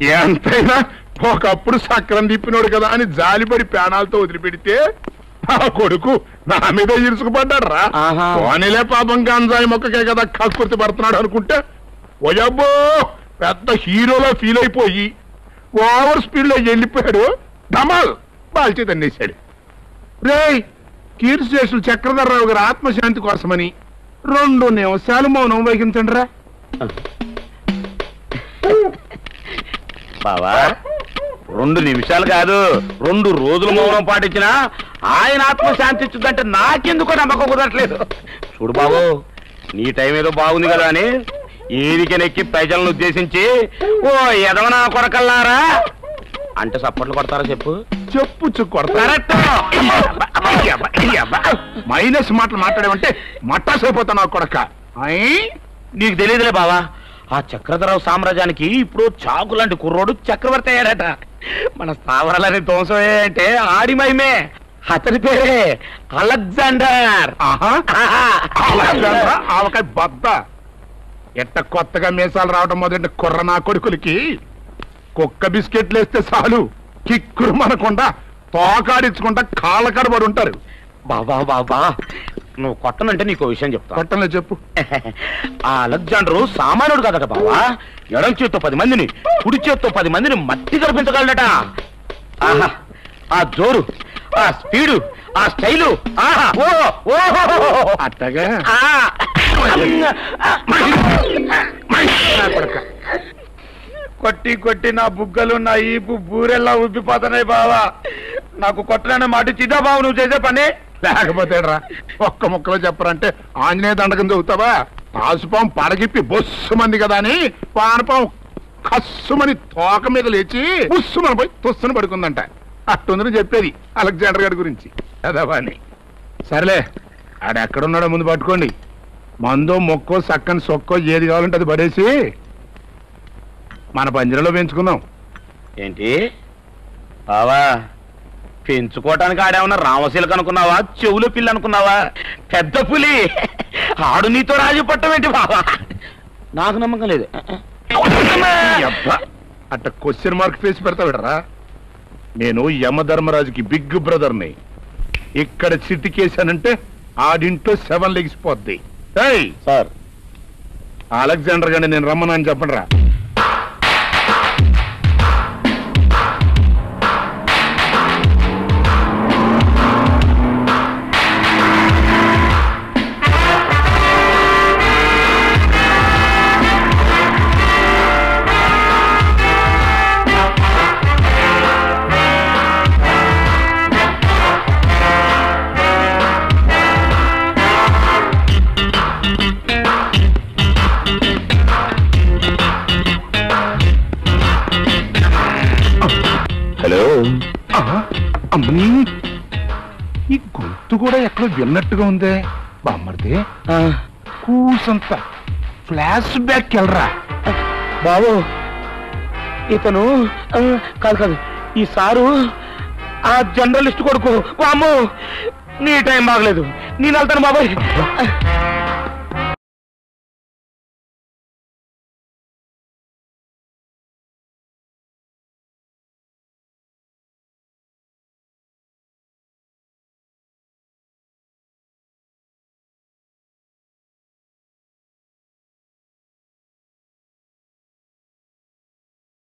ఎంతైనా ఒకప్పుడు సక్రం తిప్పినోడు కదా అని జాలిపడి ప్రాణాలతో వదిలిపెడితే ఆ కొడుకు నా మీద ఇరుసుకుపడ్డాడు రా ఆహా. పోనీలే పాపం గంజాయి మొక్కకే కదా కక్కుర్తి పడుతున్నాడు అనుకుంటే ఓయబ్బో పెద్ద హీరోలో ఫీల్ అయిపోయి ఓవర్ స్పీడ్ లో వెళ్ళిపోయాడు ధమాల్ బాల్చి తన్నేశాడు రేయ్ కీర్తి స్టేషన్ చక్రధరరావు గారి ఆత్మశాంతి కోసమని రెండు నిమిషాలు మౌనం వహించండి రా బావా రెండు నిమిషాలు కాదు రెండు రోజులు మౌనం పాటించినా ఆయన ఆత్మ శాంతించుద్దంటే నాకెందుకో నమ్మకం కుదరట్లేదు చూడు బాబు నీ టైం ఏదో బాగుంది కదా అని ఏదికెనెక్కి ప్రజలను ఉద్దేశించి ఓ ఎదవనా కొరకల్లారా అంటే సప్పట్లు కొడతారా చెప్పు చెప్పు కొడతా కరెక్ట్ మైనస్ మాటలు మాట్లాడేవంటే మట్టాసైపోతా నా కొడక అయ్? నీకు తెలియదులే బావా ఆ చక్రధరరావు సామ్రాజ్యానికి ఇప్పుడు చాకు లాంటి కుర్రోడు చక్రవర్తి అయ్యాడట మన స్థావరాలని ధ్వంసం అంటే ఆడి మహిమే అతని పేరే అలెగ్జాండర్ ఆహా అలాగేంట్రా? ఆవకాయ బద్ద ఎట్ట కొత్తగా మీసాలు రావడం మొదటి కుర్ర నా కొడుకులకి కుక్క బిస్కెట్లు వేస్తే చాలు కిక్కురు మనకుండా తోకాడించకుండా కాళ్ళ కడబడి ఉంటారు బాబా బాబా నువ్వు కొట్టనంటే నీకు విషయం చెప్తా కొట్టలే చెప్పు ఆ అలెగ్జాండరు సామాన్యుడు కదట బావా ఎడం చేత్తో పది మందిని కుడి చేత్తో పది మందిని మట్టి కనిపించగలడట ఆహా ఆ జోరు ఆ స్పీడు ఆ స్టైలు ఆహా ఓ ఓ అట్టగా ఆ. నా కొడక కొట్టి కొట్టి నా బుగ్గలు నా ఈపు బూరెల్లా ఉబ్బిపోతున్నాయి బావా నాకు కొట్టననే మాట చిదా బావు నువ్వు చేసే పని లేకపోతే రా ఒక్క ముక్కలో చెప్పరంటే ఆంజనేయ దండకం చదువుతావా ఆసుపాం పడగిప్పి బొస్సు మంది కదా అని పానపాం కస్సుమని తోక మీద లేచి బుస్సుమని పోయి తుస్సును పడుకుందంట అట్టుందని చెప్పేది అలెగ్జాండర్ గారి గురించి అదవా అని సరేలే ఆడెక్కడున్నాడో ముందు పట్టుకోండి మందో మొక్కో సక్కని సొక్కో ఏది కావాలంటే అది పడేసి మన పంజరంలో పెంచుకుందాం ఏంటి బావా పెంచుకోవటానికి ఆడేమన్నా రామశీలకు అనుకున్నావా చెవుల పిల్ల అనుకున్నావా పెద్ద పులి ఆడు నీతో రాజు పట్టం ఏంటి బావా నాకు నమ్మకం లేదు ఈ అబ్బా, అట్ట క్వశ్చన్ మార్క్ ఫేస్ పెడతా విడరా నేను యమధర్మరాజుకి బిగ్ బ్రదర్ని ఇక్కడ చిటికేశానంటే ఆడింట్లో సెవెన్ లెగిసిపోద్ది ఏయ్ సార్ అలెగ్జాండర్ గారిని నేను రమ్మనని చెప్పండి రా హలో అమ్మని ఈ గొంతు కూడా ఎక్కడో విన్నట్టుగా ఉందే బామ్మర్ది కూసంత ఫ్లాష్ బ్యాక్ వెళ్ళరా బాబు ఇతను ఆ, కాదు కాదు ఈ సారు ఆ జర్నలిస్ట్ కొడుకు వామ్మో నీ టైం బాగలేదు నేను వెళ్తాను బాబాయ్